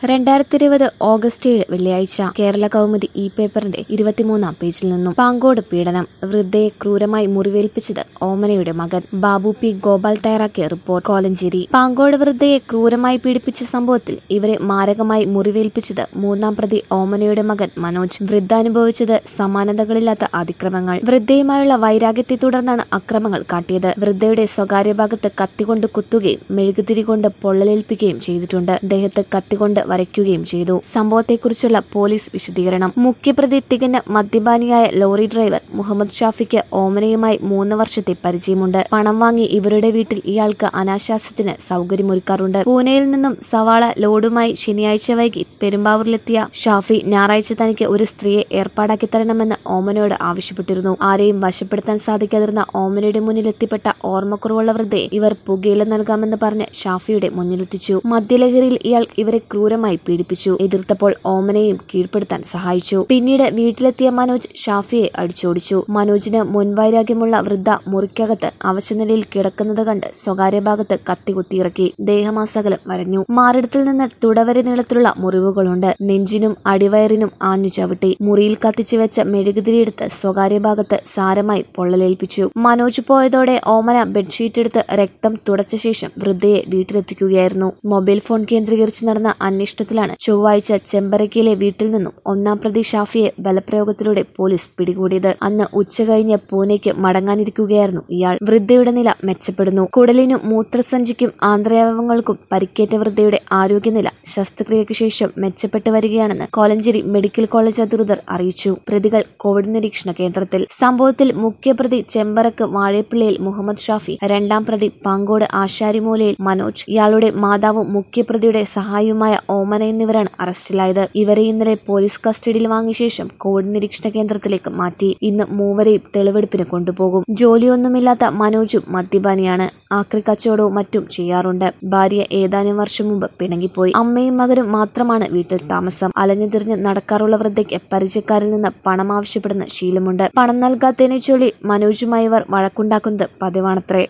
രണ്ടായിരത്തി ഇരുപത് ഓഗസ്റ്റ് ഏഴ് വെള്ളിയാഴ്ച കേരള കൗമുദി ഇ പേപ്പറിന്റെ ഇരുപത്തിമൂന്നാം പേജിൽ നിന്നും പാങ്കോട് പീഡനം വൃദ്ധയെ ക്രൂരമായി മുറിവേൽപ്പിച്ചത് ഓമനയുടെ മകൻ ബാബു പി ഗോപാൽ തയ്യാറാക്കിയ റിപ്പോർട്ട് കോലഞ്ചേരി പാങ്കോട് വൃദ്ധയെ ക്രൂരമായി പീഡിപ്പിച്ച സംഭവത്തിൽ ഇവരെ മാരകമായി മുറിവേൽപ്പിച്ചത് മൂന്നാം പ്രതി ഓമനയുടെ മകൻ മനോജ് വൃദ്ധ അനുഭവിച്ചത് സമാനതകളില്ലാത്ത അതിക്രമങ്ങൾ വൃദ്ധയുമായുള്ള വൈരാഗ്യത്തെ തുടർന്നാണ് അക്രമങ്ങൾ കാട്ടിയത് വൃദ്ധയുടെ സ്വകാര്യ ഭാഗത്ത് കത്തികൊണ്ട് കുത്തുകയും മെഴുകുതിരി കൊണ്ട് പൊള്ളലേൽപ്പിക്കുകയും ചെയ്തിട്ടുണ്ട് ദേഹത്ത് കത്തികൊണ്ട് വരയ്ക്കുകയും ചെയ്തു സംഭവത്തെക്കുറിച്ചുള്ള പോലീസ് വിശദീകരണം മുഖ്യപ്രതി തികഞ്ഞ മദ്യപാനിയായ ലോറി ഡ്രൈവർ മുഹമ്മദ് ഷാഫിക്ക് ഓമനയുമായി മൂന്ന് വർഷത്തെ പരിചയമുണ്ട് പണം വാങ്ങി ഇവരുടെ വീട്ടിൽ ഇയാൾക്ക് അനാശാസ്യത്തിന് സൗകര്യമൊരുക്കാറുണ്ട് പൂനെയിൽ നിന്നും സവാള ലോഡുമായി ശനിയാഴ്ച വൈകി പെരുമ്പാവൂരിലെത്തിയ ഷാഫി ഞായറാഴ്ച തനിക്ക് ഒരു സ്ത്രീയെ ഏർപ്പാടാക്കി തരണമെന്ന് ഓമനയോട് ആവശ്യപ്പെട്ടിരുന്നു ആരെയും വശപ്പെടുത്താൻ സാധിക്കാതിരുന്ന ഓമനയുടെ മുന്നിൽ എത്തിപ്പെട്ട ഓർമ്മക്കുറവുള്ള വൃദ്ധയെ ഇവർ പുകയില നൽകാമെന്ന് പറഞ്ഞ് ഷാഫിയുടെ മുന്നിലെത്തിച്ചു മദ്യലഹരിയിൽ ഇയാൾ ഇവരെ ക്രൂരമായി പീഡിപ്പിച്ചു എതിർത്തപ്പോൾ ഓമനയും കീഴ്പ്പെടുത്താൻ സഹായിച്ചു പിന്നീട് വീട്ടിലെത്തിയ മനോജ് ഷാഫിയെ അടിച്ചോടിച്ചു മനോജിന് മുൻവൈരാഗ്യമുള്ള വൃദ്ധ മുറിക്കകത്ത് അവശനിലയിൽ കിടക്കുന്നത് കണ്ട് സ്വകാര്യ ഭാഗത്ത് കത്തി കുത്തിയിറക്കി ദേഹമാസകലം വരഞ്ഞു മാറിടത്തിൽ നിന്ന് തുടവരെ നീളത്തിലുള്ള മുറിവുകളുണ്ട് നെഞ്ചിനും അടിവയറിനും ആഞ്ഞു ചവിട്ടി മുറിയിൽ കത്തിച്ചു വെച്ച മെഴുകുതിരിയെടുത്ത് സ്വകാര്യ ഭാഗത്ത് സാരമായി പൊള്ളലേൽപ്പിച്ചു മനോജ് പോയതോടെ ഓമന ബെഡ്ഷീറ്റ് എടുത്ത് രക്തം തുടച്ച ശേഷം വൃദ്ധയെ വീട്ടിലെത്തിക്കുകയായിരുന്നു മൊബൈൽ ഫോൺ കേന്ദ്രീകരിച്ച് നടന്ന അന്വേഷണത്തിലാണ് ചൊവ്വാഴ്ച ചെമ്പരക്കയിലെ വീട്ടിൽ നിന്നും ഒന്നാം പ്രതി ഷാഫിയെ ബലപ്രയോഗത്തിലൂടെ പോലീസ് പിടികൂടിയത് അന്ന് ഉച്ചകഴിഞ്ഞ് പൂനെക്ക് മടങ്ങാനിരിക്കുകയായിരുന്നു ഇയാൾ വൃദ്ധയുടെ നില മെച്ചപ്പെടുന്നു കുടലിനും മൂത്രസഞ്ചിക്കും ആന്ത്രയാവയവങ്ങൾക്കും പരിക്കേറ്റ വൃദ്ധയുടെ ആരോഗ്യനില ശസ്ത്രക്രിയയ്ക്ക് ശേഷം മെച്ചപ്പെട്ടു വരികയാണെന്ന് കോലഞ്ചേരി മെഡിക്കൽ കോളേജ് അധികൃതർ അറിയിച്ചു പ്രതികൾ കോവിഡ് നിരീക്ഷണ കേന്ദ്രത്തിൽ സംഭവത്തിൽ മുഖ്യപ്രതി ചെമ്പറക്ക് വാഴപ്പിള്ളിയിൽ മുഹമ്മദ് ഷാഫി രണ്ടാം പ്രതി പാങ്കോട് ആശാരിമൂലയിൽ മനോജ് ഇയാളുടെ മാതാവും മുഖ്യപ്രതിയുടെ സഹായിയുമായ ഓമന എന്നിവരാണ് അറസ്റ്റിലായത് ഇവരെ ഇന്നലെ പോലീസ് കസ്റ്റഡിയിൽ വാങ്ങിയ ശേഷം കോവിഡ് നിരീക്ഷണ കേന്ദ്രത്തിലേക്ക് മാറ്റി ഇന്ന് മൂവരെയും തെളിവെടുപ്പിന് കൊണ്ടുപോകും ജോലിയൊന്നുമില്ലാത്ത മനോജും മദ്യപാനിയാണ് ആക്രി കച്ചവടവും മറ്റും ചെയ്യാറുണ്ട് ഭാര്യ ഏതാനും വർഷം മുമ്പ് പിണങ്ങിപ്പോയി അമ്മയും മകനും മാത്രമാണ് വീട്ടിൽ താമസം അലഞ്ഞുതിരിഞ്ഞ് നടക്കാറുള്ള വൃദ്ധയ്ക്ക് പരിചയക്കാരിൽ നിന്ന് പണം ആവശ്യപ്പെടുന്ന ശീലമുണ്ട് പണം നൽകാത്തതിനെ ചൊല്ലി മനോജുമായി ഇവർ വഴക്കുണ്ടാക്കുന്നത് പതിവാണത്രേ